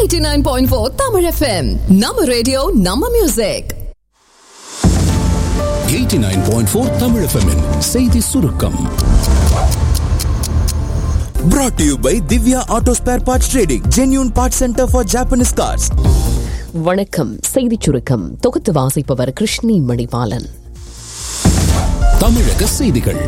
89.4 Tamil FM. நம்ம radio நம்ம music 89.4 Tamil FM -இன் செய்தி சுருக்கம் Brought to you by Divya Auto Spare Parts Trading, genuine parts center for Japanese cars. வணக்கம் செய்திச் சுருக்கம் தொகுத்து வாசிப்பவர் கிருஷ்ணி மணிபாலன் தமிழக செய்திகள்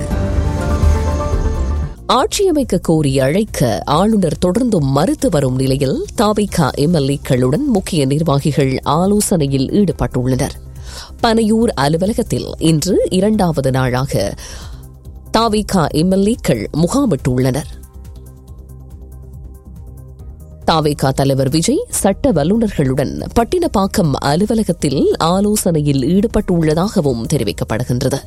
ஆட்சியமைக்க கோரி அழைக்க ஆளுநர் தொடர்ந்தும் மறுத்து வரும் நிலையில் தாவிகா எம்எல்ஏக்களுடன் முக்கிய நிர்வாகிகள் ஆலோசனையில் ஈடுபட்டுள்ளனர் பனையூர் அலுவலகத்தில் இன்று இரண்டாவது நாளாக தாவிகா எம்எல்ஏக்கள் முகாமிட்டுள்ளனர் தாவேகா தலைவர் விஜய் சட்ட வல்லுநர்களுடன் பட்டினப்பாக்கம் அலுவலகத்தில் ஆலோசனையில் ஈடுபட்டுள்ளதாகவும் தெரிவிக்கப்படுகின்றது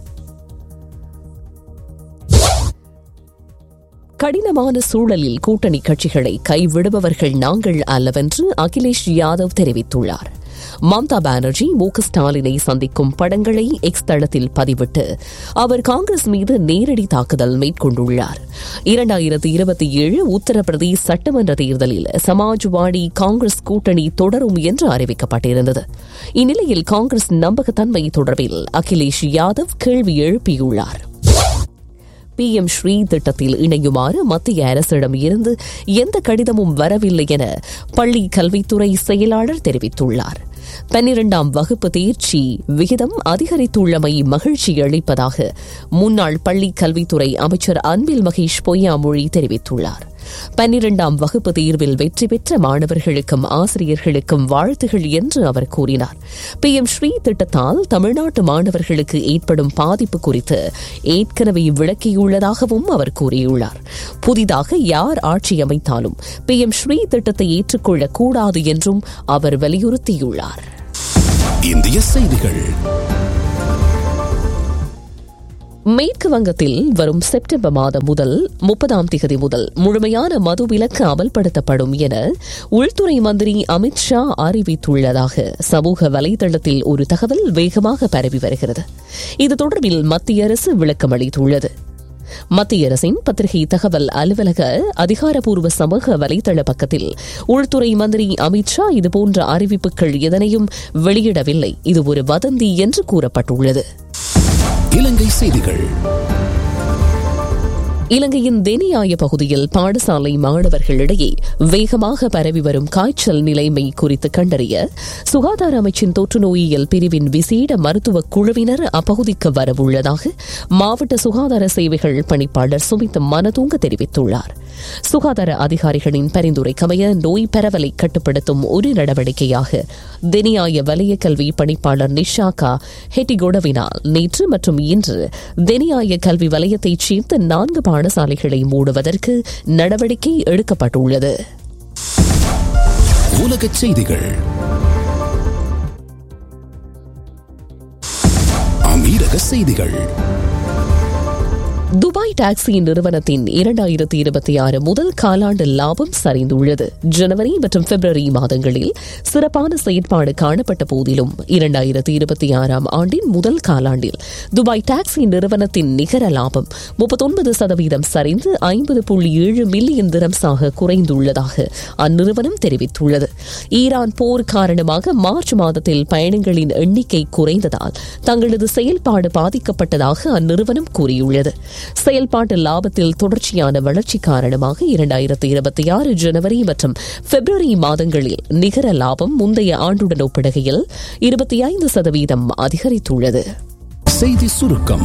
கடினமான சூழலில் கூட்டணி கட்சிகளை கைவிடுபவர்கள் நாங்கள் அல்லவென்று அகிலேஷ் யாதவ் தெரிவித்துள்ளார் மம்தா பானர்ஜி மு க ஸ்டாலினை சந்திக்கும் படங்களை எக்ஸ் தளத்தில் பதிவிட்டு அவர் காங்கிரஸ் மீது நேரடி தாக்குதல் மேற்கொண்டுள்ளார் இரண்டாயிரத்தி இருபத்தி ஏழு உத்தரப்பிரதேச சட்டமன்ற தேர்தலில் சமாஜ்வாடி காங்கிரஸ் கூட்டணி தொடரும் என்று அறிவிக்கப்பட்டிருந்தது இந்நிலையில் காங்கிரஸ் நம்பகத்தன்மை தொடர்பில் அகிலேஷ் யாதவ் கேள்வி எழுப்பியுள்ளார் பி எம் ஸ்ரீ திட்டத்தில் இணையுமாறு மத்திய அரசிடம் இருந்து எந்த கடிதமும் வரவில்லை என பள்ளி கல்வித்துறை செயலாளர் தெரிவித்துள்ளார் பன்னிரண்டாம் வகுப்பு தேர்ச்சி விகிதம் அதிகரித்துள்ளமை மகிழ்ச்சி அளிப்பதாக முன்னாள் பள்ளி கல்வித்துறை அமைச்சர் அன்பில் மகேஷ் பொய்யாமொழி தெரிவித்துள்ளார் பன்னிரண்டாம் வகுப்பு தேர்வில் வெற்றி பெற்ற மாணவர்களுக்கும் ஆசிரியர்களுக்கும் வாழ்த்துகள் என்று அவர் கூறினார் பி எம் ஸ்ரீ திட்டத்தால் தமிழ்நாட்டு மாணவர்களுக்கு ஏற்படும் பாதிப்பு குறித்து ஏற்கனவே விளக்கியுள்ளதாகவும் அவர் கூறியுள்ளார் புதிதாக யார் ஆட்சி அமைத்தாலும் பி எம் ஸ்ரீ திட்டத்தை ஏற்றுக்கொள்ளக் கூடாது என்றும் அவர் வலியுறுத்தியுள்ளார் இந்திய செய்திகள் மேற்கு வங்கத்தில் வரும் செப்டம்பர் மாதம் முதல் முப்பதாம் திகதி முதல் முழுமையான மது விலக்கு அமல்படுத்தப்படும் என உள்துறை மந்திரி அமித் ஷா அறிவித்துள்ளதாக சமூக வலைதளத்தில் ஒரு தகவல் வேகமாக பரவி வருகிறது இது தொடர்பில் மத்திய அரசு விளக்கம் அளித்துள்ளது மத்திய அரசின் பத்திரிகை தகவல் அலுவலக அதிகாரப்பூர்வ சமூக வலைதள பக்கத்தில் உள்துறை மந்திரி அமித் ஷா இதுபோன்ற அறிவிப்புகள் எதனையும் வெளியிடவில்லை இது ஒரு வதந்தி என்று கூறப்பட்டுள்ளது இலங்கை செய்திகள் இலங்கையின் தெனியாய பகுதியில் பாடசாலை மாணவர்களிடையே வேகமாக பரவி வரும் காய்ச்சல் நிலைமை குறித்து கண்டறிய சுகாதார அமைச்சின் தொற்று நோயியல் பிரிவின் விசேட மருத்துவ குழுவினர் அப்பகுதிக்கு வரவுள்ளதாக மாவட்ட சுகாதார சேவைகள் பணிப்பாளர் சுமித் மனதூங்க தெரிவித்துள்ளார் சுகாதார அதிகாரிகளின் பரிந்துரைக்கமைய நோய் பரவலை கட்டுப்படுத்தும் ஒரு நடவடிக்கையாக தெனியாய வலய கல்வி பணிப்பாளர் நிஷாகா ஹெட்டிகொடவினால் நேற்று மற்றும் இன்று தெனியாய கல்வி வலயத்தைச் சேர்ந்த நான்கு பாடசாலைகளை மூடுவதற்கு நடவடிக்கை எடுக்கப்பட்டுள்ளது உலகச் செய்திகள் அமீரக செய்திகள் துபாய் டாக்ஸி நிறுவனத்தின் இரண்டாயிரத்தி இருபத்தி ஆறு முதல் காலாண்டு லாபம் சரிந்துள்ளது ஜனவரி மற்றும் பிப்ரவரி மாதங்களில் சிறப்பான செயற்பாடு காணப்பட்ட போதிலும் இரண்டாயிரத்தி இருபத்தி ஆறாம் ஆண்டின் முதல் காலாண்டில் துபாய் டாக்ஸி நிறுவனத்தின் நிகர லாபம் முப்பத்தொன்பது சதவீதம் சரிந்து ஐம்பது புள்ளி ஏழு மில்லியன் திரம்ஸாக குறைந்துள்ளதாக அந்நிறுவனம் தெரிவித்துள்ளது ஈரான் போர் காரணமாக மார்ச் மாதத்தில் பயணங்களின் எண்ணிக்கை குறைந்ததால் தங்களது செயல்பாடு பாதிக்கப்பட்டதாக அந்நிறுவனம் கூறியுள்ளது செயல்பாட்டு லாபத்தில் தொடர்ச்சியான வளர்ச்சி காரணமாக இரண்டாயிரத்தி இருபத்தி ஆறு ஜனவரி மற்றும் பிப்ரவரி மாதங்களில் நிகர லாபம் முந்தைய ஆண்டுடன் ஒப்பிடுகையில் இருபத்தி ஐந்து சதவீதம் அதிகரித்துள்ளது செய்தி சுருக்கம்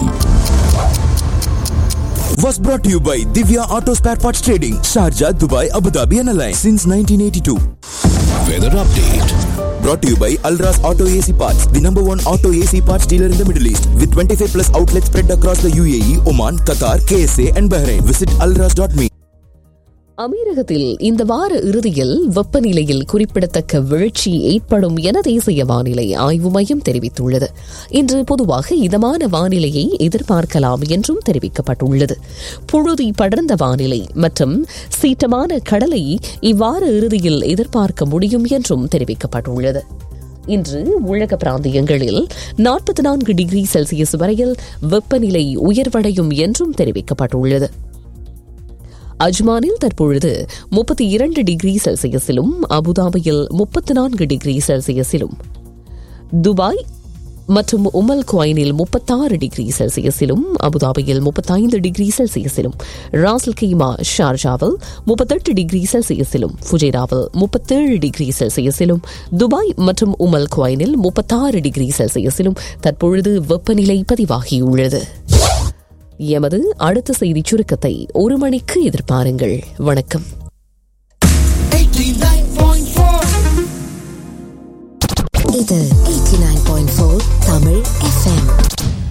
Was brought to you by Divya Auto Spare Parts Trading, Sharjah, Dubai, Abu Dhabi, and Alliance since 1982. Weather update Brought to you by Alras Auto AC Parts, the number one auto AC parts dealer in the Middle East, with 25 plus outlets spread across the UAE, Oman, Qatar, KSA, and Bahrain. Visit alras.me. அமீரகத்தில் இந்த வார இறுதியில் வெப்பநிலையில் குறிப்பிடத்தக்க வீழ்ச்சி ஏற்படும் என தேசிய வானிலை ஆய்வு மையம் தெரிவித்துள்ளது இன்று பொதுவாக இதமான வானிலையை எதிர்பார்க்கலாம் என்றும் தெரிவிக்கப்பட்டுள்ளது புழுதி படர்ந்த வானிலை மற்றும் சீற்றமான கடலை இவ்வார இறுதியில் எதிர்பார்க்க முடியும் என்றும் தெரிவிக்கப்பட்டுள்ளது இன்று உலக பிராந்தியங்களில் நாற்பத்தி நான்கு டிகிரி செல்சியஸ் வரையில் வெப்பநிலை உயர்வடையும் என்றும் தெரிவிக்கப்பட்டுள்ளது அஜ்மானில் தற்பொழுது முப்பத்தி இரண்டு டிகிரி செல்சியஸிலும் அபுதாபியில் முப்பத்தி நான்கு டிகிரி செல்சியஸிலும் துபாய் மற்றும் உமல் குவைனில் முப்பத்தாறு டிகிரி செல்சியஸிலும் அபுதாபியில் முப்பத்தைந்து டிகிரி செல்சியஸிலும் ராசல் கீமா ஷார்ஜாவில் முப்பத்தெட்டு டிகிரி செல்சியஸிலும் ஃபுஜேராவில் முப்பத்தேழு டிகிரி செல்சியஸிலும் துபாய் மற்றும் உமல் குவைனில் முப்பத்தாறு டிகிரி செல்சியஸிலும் தற்பொழுது வெப்பநிலை பதிவாகியுள்ளது எமது அடுத்த செய்திச் சுருக்கத்தை ஒரு மணிக்கு எதிர்பாருங்கள் வணக்கம் இது 89.4 தமிழ் எஃப்எம்